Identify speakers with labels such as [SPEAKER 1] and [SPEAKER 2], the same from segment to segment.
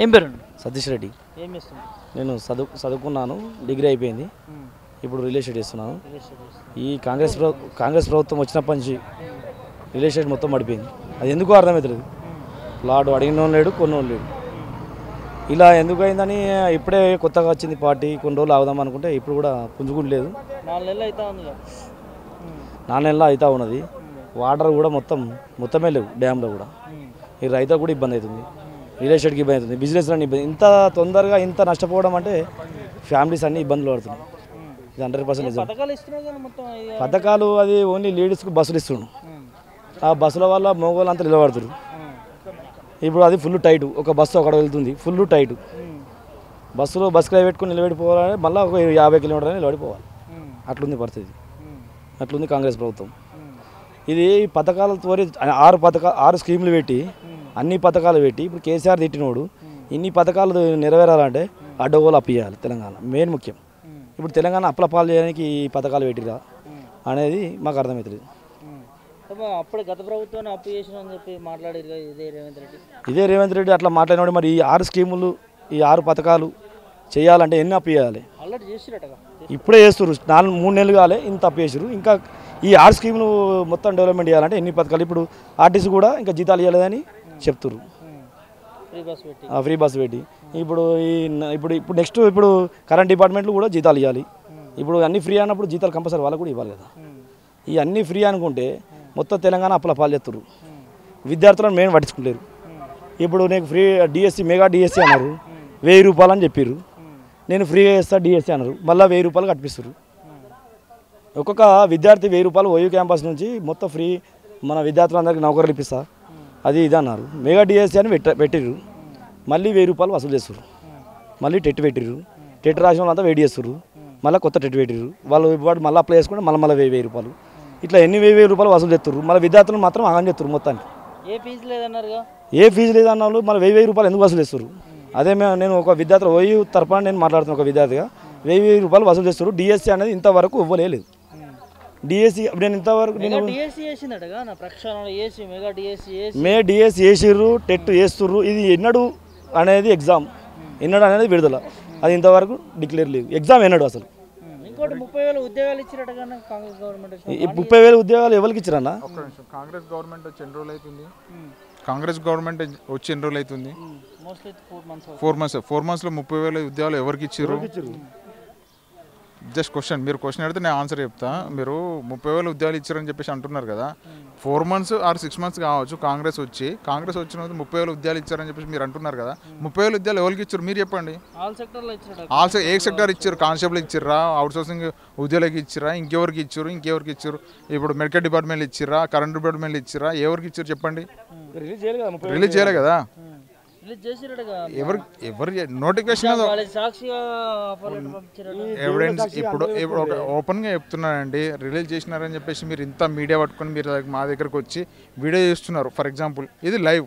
[SPEAKER 1] ఏం పేరు
[SPEAKER 2] సతీష్ రెడ్డి
[SPEAKER 1] ఏం చేస్తున్నావు
[SPEAKER 2] నేను చదువు చదువుకున్నాను డిగ్రీ అయిపోయింది ఇప్పుడు రియల్ ఎస్టేట్ చేస్తున్నాను ఈ కాంగ్రెస్ ప్రభు కాంగ్రెస్ ప్రభుత్వం వచ్చినప్పటి నుంచి రియల్ ఎస్టేట్ మొత్తం పడిపోయింది అది ఎందుకు అర్థమవుతుంది ప్లాట్ అడిగిన లేడు కొన్నోళ్ళు లేడు ఇలా ఎందుకు అయిందని ఇప్పుడే కొత్తగా వచ్చింది పార్టీ కొన్ని రోజులు ఆగుదాం అనుకుంటే ఇప్పుడు కూడా పుంజుకుంటలేదు
[SPEAKER 1] నాలుగు నెలలు అవుతా ఉంది
[SPEAKER 2] నాలుగు నెలలు అవుతా ఉన్నది వాటర్ కూడా మొత్తం మొత్తమే లేవు డ్యామ్లో కూడా ఈ రైతులకు కూడా ఇబ్బంది అవుతుంది రియల్ ఎస్టేట్కి ఇబ్బంది అవుతుంది బిజినెస్ అన్ని ఇబ్బంది ఇంత తొందరగా ఇంత నష్టపోవడం అంటే ఫ్యామిలీస్ అన్ని ఇబ్బందులు పడుతున్నాయి ఇది హండ్రెడ్ పర్సెంట్ నిజం
[SPEAKER 1] పథకాలు ఇస్తున్నావు కానీ మొత్తం ఇక-
[SPEAKER 2] పథకాలు అది ఓన్లీ లేడీస్కి బస్సులు ఇస్తుండు
[SPEAKER 1] ఉమ్.
[SPEAKER 2] ఆ బస్సుల వల్ల మగవాళ్ళు అంతా నిలబడుతురు
[SPEAKER 1] ఉమ్.
[SPEAKER 2] ఇప్పుడు అది ఫుల్ టైట్ ఒక బస్సు అక్కడ వెళ్తుంది ఫుల్ టైట్
[SPEAKER 1] ఉమ్.
[SPEAKER 2] బస్సులో బస్ కిరాయి పెట్టుకుని నిలబడిపోవాలని మళ్ళీ ఒక యాభై కిలోమీటర్లు నిలబడిపోవాలి
[SPEAKER 1] ఉమ్.
[SPEAKER 2] అట్లుంది పరిస్థితి
[SPEAKER 1] ఉమ్.
[SPEAKER 2] అట్లుంది కాంగ్రెస్ ప్రభుత్వం
[SPEAKER 1] ఉమ్.
[SPEAKER 2] ఇది పథకాలతో ఆరు పథకా ఆరు స్కీములు పెట్టి
[SPEAKER 1] ఉమ్.
[SPEAKER 2] అన్ని పథకాలు పెట్టి ఇప్పుడు కేసీఆర్ తిట్టినోడు ఇన్ని పథకాలు నెరవేరాలంటే అడ్డగోలు అప్పియాలి తెలంగాణ మెయిన్ ముఖ్యం
[SPEAKER 1] ఉమ్.
[SPEAKER 2] ఇప్పుడు తెలంగాణ అప్పుల పాలు చేయడానికి ఈ పథకాలు పెట్టిరా
[SPEAKER 1] ఉమ్.
[SPEAKER 2] అనేది మాకు అర్థమవుతుంది
[SPEAKER 1] ఉమ్. అబ్బా, అప్పుడే గత ప్రభుత్వాన్ని అప్పు చేసిన అని చెప్పి మాట్లాడారు కదా ఇదే రేవంత్ రెడ్డి
[SPEAKER 2] ఇదే రేవంత్ రెడ్డి అట్లా మాట్లాడినప్పుడు మరి ఈ ఆరు స్కీములు ఈ ఆరు పథకాలు చేయాలంటే ఎన్ని అప్పు చేయాలి
[SPEAKER 1] ఆల్రెడీ చేసిరటగా
[SPEAKER 2] ఇప్పుడే చేస్తారు నాలుగు మూడు నెలలు కాలే ఇంత అప్పు చేసారు ఇంకా ఈ ఆరు స్కీములు మొత్తం డెవలప్మెంట్ చేయాలంటే ఎన్ని పథకాలు ఇప్పుడు ఆర్టీసీ కూడా ఇంకా జీతాలు ఇవ్వలేదని చెప్తున్నారు
[SPEAKER 1] ఫ్రీ బస్ పెట్టి
[SPEAKER 2] ఆ ఫ్రీ బస్ పెట్టి ఇప్పుడు ఈ న- ఇప్పుడు ఇప్పుడు నెక్స్ట్ ఇప్పుడు కరెంట్ డిపార్ట్మెంట్లు కూడా జీతాలు ఇవ్వాలి ఇప్పుడు అన్ని ఫ్రీ అన్నప్పుడు జీతాలు కంపల్సరీ వాళ్ళకు కూడా ఇవ్వాలి కదా
[SPEAKER 1] ఉమ్.
[SPEAKER 2] ఈ అన్ని ఫ్రీ అనుకుంటే మొత్తం తెలంగాణ అప్పుల పాలు చేస్తారు విద్యార్థులను మెయిన్ పట్టించుకోలేరు ఇప్పుడు నీకు ఫ్రీ డిఎస్సి మెగా డిఎస్సి అన్నారు వెయ్యి రూపాయలు అని చెప్పారు నేను ఫ్రీగా చేస్తా డిఎస్సి అన్నారు మళ్ళీ వెయ్యి రూపాయలు కట్టిస్తారు ఒక్కొక్క విద్యార్థి వెయ్యి రూపాయలు ఓయూ క్యాంపస్ నుంచి మొత్తం ఫ్రీ మన విద్యార్థులందరికీ నౌకర్లు ఇప్పిస్తా అది ఇది అన్నారు మెగా డిఎస్సి అని పెట్ట పెట్టిర్రు మళ్ళీ వెయ్యి రూపాయలు వసూలు చేస్తారు మళ్ళీ టెట్ పెట్టిర్రు టెట్ రాసిన వాళ్ళంతా వెయిట్ చేస్తారు మళ్ళీ కొత్త టెట్ పెట్టిర్రు వాళ్ళు వాడు మళ్ళీ అప్లై చేసుకుంటే మళ్ళీ మళ్ళీ వెయ్యి వెయ్యి రూపాయలు ఇట్లా ఎన్ని వెయ్యి వెయ్యి రూపాయలు వసూలు చేస్తారు మళ్ళీ విద్యార్థులు మాత్రం ఆగం చేస్తారు మొత్తానికి
[SPEAKER 1] ఏ ఫీజు లేదన్నారుగా
[SPEAKER 2] ఏ ఫీజు లేదన్న వాళ్ళు మళ్ళీ వెయ్యి వెయ్యి రూపాయలు ఎందుకు వసూలు చేస్తారు అదే మేము నేను ఒక విద్యార్థి ఓయూ తరపున నేను మాట్లాడుతున్నా ఒక విద్యార్థిగా వెయ్యి వెయ్యి రూపాయలు వసూలు చేస్తారు డిఎస్సి అనేది ఇంతవరకు ఇవ్వలేదు డిఎస్సి నేను ఇంతవరకు నేను
[SPEAKER 1] మెగా డిఎస్సి చేసిందటగా నా ప్రక్షాళన చేసి మెగా డిఎస్సి చేసి
[SPEAKER 2] మే డిఎస్సి వేసిర్రు టెట్ వేస్తుర్రు ఇది ఎన్నడు అనేది ఎగ్జామ్ ఎన్నడు అనేది విడుదల అది ఇంతవరకు డిక్లేర్ లేదు ఎగ్జామ్ ఎన్నడు అసలు
[SPEAKER 1] ఉమ్. ఇంకోటి ముప్పై వేల ఉద్యోగాలు ఇచ్చిరటగా కాంగ్రెస్ గవర్నమెంట్ వచ్చిన
[SPEAKER 2] ఈ ముప్పై వేల ఉద్యోగాలు ఎవరికి ఇచ్చారన్నా
[SPEAKER 3] ఒక్క నిమిషం కాంగ్రెస్ గవర్నమెంట్ వచ్చి ఎన్ని రోజులు అవుతుంది కాంగ్రెస్ గవర్నమెంట్ వచ్చి ఎన్ని రోజులు అవుతుంది
[SPEAKER 1] mostly four months
[SPEAKER 3] four months four మంత్స్లో ముప్పై వేల ఉద్యోగాలు ఎవరికి ఇచ్చారు జస్ట్ క్వశ్చన్ మీరు క్వశ్చన్ అడిగితే నేను ఆన్సర్ చెప్తా మీరు ముప్పై వేల ఉద్యోగాలు ఇచ్చారని చెప్పేసి అంటున్నారు కదా four months or six months కావచ్చు కాంగ్రెస్ వచ్చి కాంగ్రెస్ వచ్చిన తర్వాత ముప్పై వేల ఉద్యోగాలు ఇచ్చారని చెప్పేసి మీరు అంటున్నారు కదా ముప్పై వేల ఉద్యోగాలు ఎవరికి ఇచ్చారు మీరు చెప్పండి
[SPEAKER 1] ఆల్ సెక్టర్లో ఇచ్చిరట
[SPEAKER 3] ఆల్సో ఏ సెక్టర్ ఇచ్చారు కానిస్టేబుల్ ఇచ్చిర్రా అవుట్ సోర్సింగ్ ఉద్యోగులకి ఇచ్చిరా ఇంకెవరికి ఇచ్చారు ఇంకెవరికి ఇచ్చారు ఇప్పుడు మెడికల్ డిపార్ట్మెంట్ ఇచ్చిరా కరెంట్ డిపార్ట్మెంట్ ఇచ్చిరా ఎవరికి ఇచ్చారు చెప్పండి
[SPEAKER 2] రిలీజ్ చేయలేదు కదా ముప్పై
[SPEAKER 3] రిలీజ్ చేయలే కదా
[SPEAKER 1] రిలీజ్ చేసిరటగా
[SPEAKER 3] ఎవరు ఎవరు నోటిఫికేషన్
[SPEAKER 1] వాళ్ళకి సాక్షిగా ఆఫర్ లెటర్ పంపించిరట
[SPEAKER 3] ఎవిడెన్స్ ఇప్పుడు ఇప్పుడు ఒక ఓపెన్గా చెప్తున్నానండి రిలీజ్ చేసినారని చెప్పేసి మీరు ఇంత మీడియా పట్టుకొని మీరు మా దగ్గరకు వచ్చి వీడియో చేస్తున్నారు ఫర్ ఎగ్జాంపుల్ ఇది లైవ్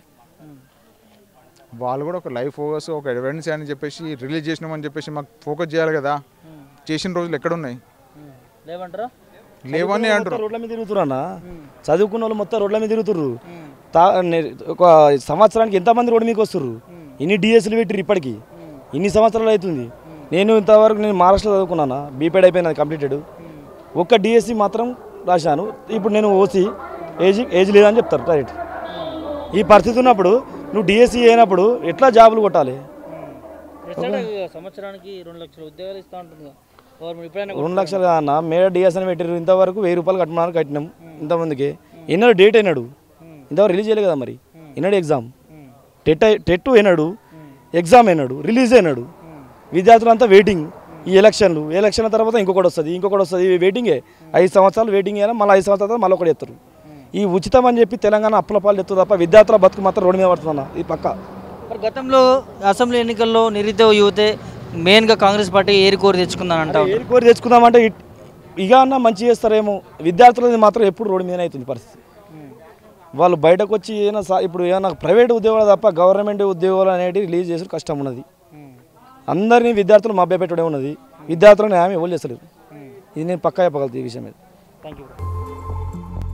[SPEAKER 3] వాళ్ళు కూడా ఒక లైవ్ ఫోకస్ ఒక ఎవిడెన్స్ అని చెప్పేసి రిలీజ్ చేసినామని చెప్పేసి మాకు ఫోకస్ చేయాలి కదా చేసిన రోజులు ఎక్కడ ఉన్నాయి
[SPEAKER 1] ఉమ్. లేవంటారా
[SPEAKER 3] లేవని
[SPEAKER 2] మొత్తం
[SPEAKER 3] అంటారు
[SPEAKER 2] రోడ్ల మీద తిరుగుతురు అన్న చదువుకున్న వాళ్ళు మొత్తం రోడ్ల మీద తిరుగుతుర్రు
[SPEAKER 1] ఉమ్.
[SPEAKER 2] తా నే- ఒక సంవత్సరానికి ఎంతమంది రోడ్డు మీకు వస్తుర్రు ఇన్ని డిఎస్లు పెట్టిర్రు ఇప్పటికి ఇన్ని సంవత్సరాలు అవుతుంది నేను ఇంతవరకు నేను మహారాష్ట్రలో చదువుకున్నాను బీపీడ్ అయిపోయింది కంప్లీటెడ్ ఒక్క డిఎస్సి మాత్రం రాశాను ఇప్పుడు నేను ఓసి ఏజ్ ఏజ్ లేదని చెప్తారు డైరెక్ట్ ఈ పరిస్థితి ఉన్నప్పుడు నువ్వు డిఎస్సి అయినప్పుడు ఎట్లా జాబులు కొట్టాలి
[SPEAKER 1] ఎట్లా సంవత్సరానికి రెండు లక్షల ఉద్యోగాలు ఇస్తా ఉంటుంది గవర్నమెంట్ ఇప్పుడైనా
[SPEAKER 2] రెండు లక్షలు అన్న మేడ డిఎస్ అని పెట్టారు ఇంతవరకు వెయ్యి రూపాయలు కట్టమన్నారు కట్టినాం ఇంతమందికి ఎన్నడు డేట్ అయినాడు ఇంతవరకు రిలీజ్ చేయలేదు కదా మరి ఎన్నడు ఎగ్జామ్ టెట్ అయి- టెట్ అయినాడు ఎగ్జామ్ అయినాడు రిలీజ్ అయినాడు విద్యార్థులంతా వెయిటింగ్ ఈ ఎలక్షన్లు ఎలక్షన్ తర్వాత ఇంకొకటి వస్తుంది ఇంకొకటి వస్తుంది ఇవి వెయిటింగే ఐదు సంవత్సరాలు వెయిటింగ్ అయినా మళ్ళీ ఐదు సంవత్సరాల తర్వాత మళ్ళీ ఒకటి ఎత్తారు ఈ ఉచితం అని చెప్పి తెలంగాణ అప్పుల పాలు ఎత్తు తప్ప విద్యార్థుల బతుకు మాత్రం రోడ్డు మీద పడుతుందన్న ఇది పక్క
[SPEAKER 1] మరి గతంలో అసెంబ్లీ ఎన్నికల్లో నిరుద్యోగ యువతే మెయిన్గా కాంగ్రెస్ పార్టీ ఏరి కోరి తెచ్చుకుందని అంటా ఉంటారు.
[SPEAKER 2] ఏరి కోరి తెచ్చుకుందామంటే ఇట్- ఇక అన్న మంచి చేస్తారేమో విద్యార్థులది మాత్రం ఎప్పుడు రోడ్డు మీదనే అవుతుంది పరిస్థితి వాళ్ళు బయటకు వచ్చి ఏమైనా సా- ఇప్పుడు ఏమైనా ప్రైవేట్ ఉద్యోగాలు తప్ప గవర్నమెంట్ ఉద్యోగాలు అనేవి రిలీజ్ చేసి కష్టం ఉన్నది అందరినీ విద్యార్థులు మభ్య పెట్టడం ఉన్నది విద్యార్థులను న్యాయం ఇవ్వలేదు చేస్తలేరు ఇది నేను పక్కా చెప్పగలుగుతాను ఈ విషయం మీద
[SPEAKER 1] థ్యాంక్ యూ